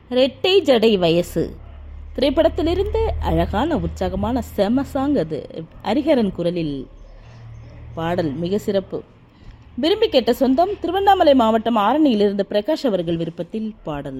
ரெட்டை ஜடை வயசு திரைப்படத்திலிருந்து அழகான உற்சாகமான செம சாங் அது ஹரிஹரன் குரலில் பாடல் மிக சிறப்பு விரும்பி கேட்ட சொந்தம் திருவண்ணாமலை மாவட்டம் ஆரணியிலிருந்து பிரகாஷ் அவர்கள் விருப்பத்தில் பாடல்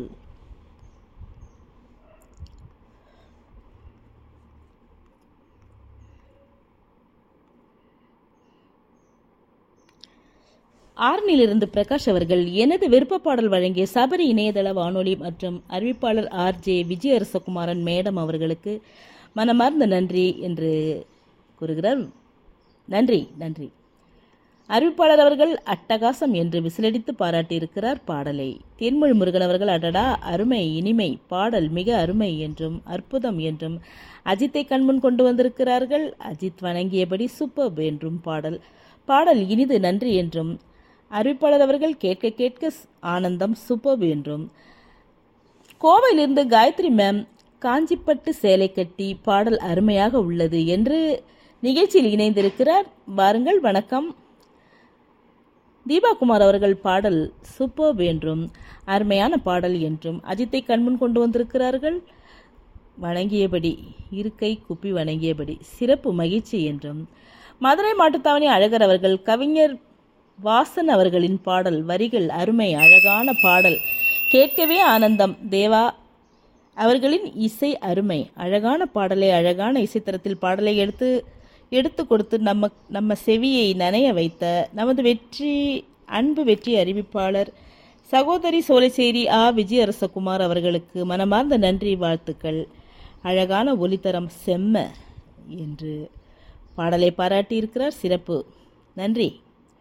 ஆரணியிலிருந்து பிரகாஷ் அவர்கள் எனது விருப்ப பாடல் வழங்கிய சபரி இணையதள வானொலி மற்றும் அறிவிப்பாளர் ஆர் ஜே விஜயரசகுமாரன் மேடம் அவர்களுக்கு மனமார்ந்த நன்றி என்று கூறுகிறார் நன்றி நன்றி அறிவிப்பாளர் அவர்கள் அட்டகாசம் என்று விசிலடித்து பாராட்டியிருக்கிறார் பாடலை தேன்மொழி முருகன் அவர்கள் அடடா அருமை இனிமை பாடல் மிக அருமை என்றும் அற்புதம் என்றும் அஜித்தை கண்முன் கொண்டு வந்திருக்கிறார்கள் அஜித் வணங்கியபடி சூப்பர் என்றும் பாடல் பாடல் இனிது நன்றி என்றும் அறிவிப்பாளர் அவர்கள் கேட்க கேட்க ஆனந்தம் சூப்பர் என்றும் கோவையிலிருந்து காயத்ரி மேம் காஞ்சிப்பட்டு சேலை கட்டி பாடல் அருமையாக உள்ளது என்று நிகழ்ச்சியில் இணைந்திருக்கிறார் வாருங்கள் வணக்கம் தீபாகுமார் அவர்கள் பாடல் சூப்பர் என்றும் அருமையான பாடல் என்றும் அஜித்தை கண்முன் கொண்டு வந்திருக்கிறார்கள் வணங்கியபடி இருக்கை குப்பி வணங்கியபடி சிறப்பு மகிழ்ச்சி என்றும் மதுரை மாட்டுத்தாவணி அழகர் அவர்கள் கவிஞர் வாசன் அவர்களின் பாடல் வரிகள் அருமை அழகான பாடல் கேட்கவே ஆனந்தம் தேவா அவர்களின் இசை அருமை அழகான பாடலை அழகான இசைத்தரத்தில் பாடலை எடுத்து எடுத்து கொடுத்து நம்ம நம்ம செவியை நனைய வைத்த நமது வெற்றி அன்பு வெற்றி அறிவிப்பாளர் சகோதரி சோலைசேரி ஆ விஜயரசகுமார் அவர்களுக்கு மனமார்ந்த நன்றி வாழ்த்துக்கள் அழகான ஒலித்தரம் செம்ம என்று பாடலை பாராட்டியிருக்கிறார் சிறப்பு நன்றி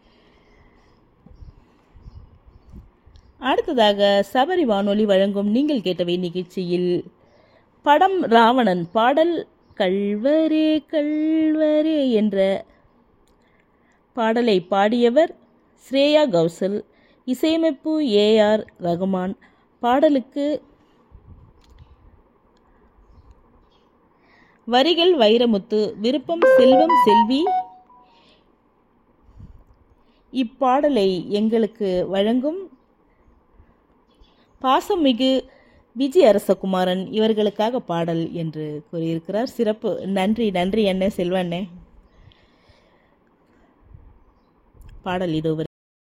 அடுத்ததாக சபரி வானொலி வழங்கும் நீங்கள் கேட்டவை நிகழ்ச்சியில் படம் ராவணன் பாடல் கல்வரே கல்வரே என்ற பாடலை பாடியவர் ஸ்ரேயா கௌசல் இசையமைப்பு ஏஆர் ரகுமான் பாடலுக்கு வரிகள் வைரமுத்து விருப்பம் செல்வம் செல்வி இப்பாடலை எங்களுக்கு வழங்கும் பாசமிகு விஜய் அரசகுமாரன் இவர்களுக்காக பாடல் என்று கூறியிருக்கிறார் சிறப்பு நன்றி நன்றி அண்ணே செல்வண்ணே பாடல் இதோ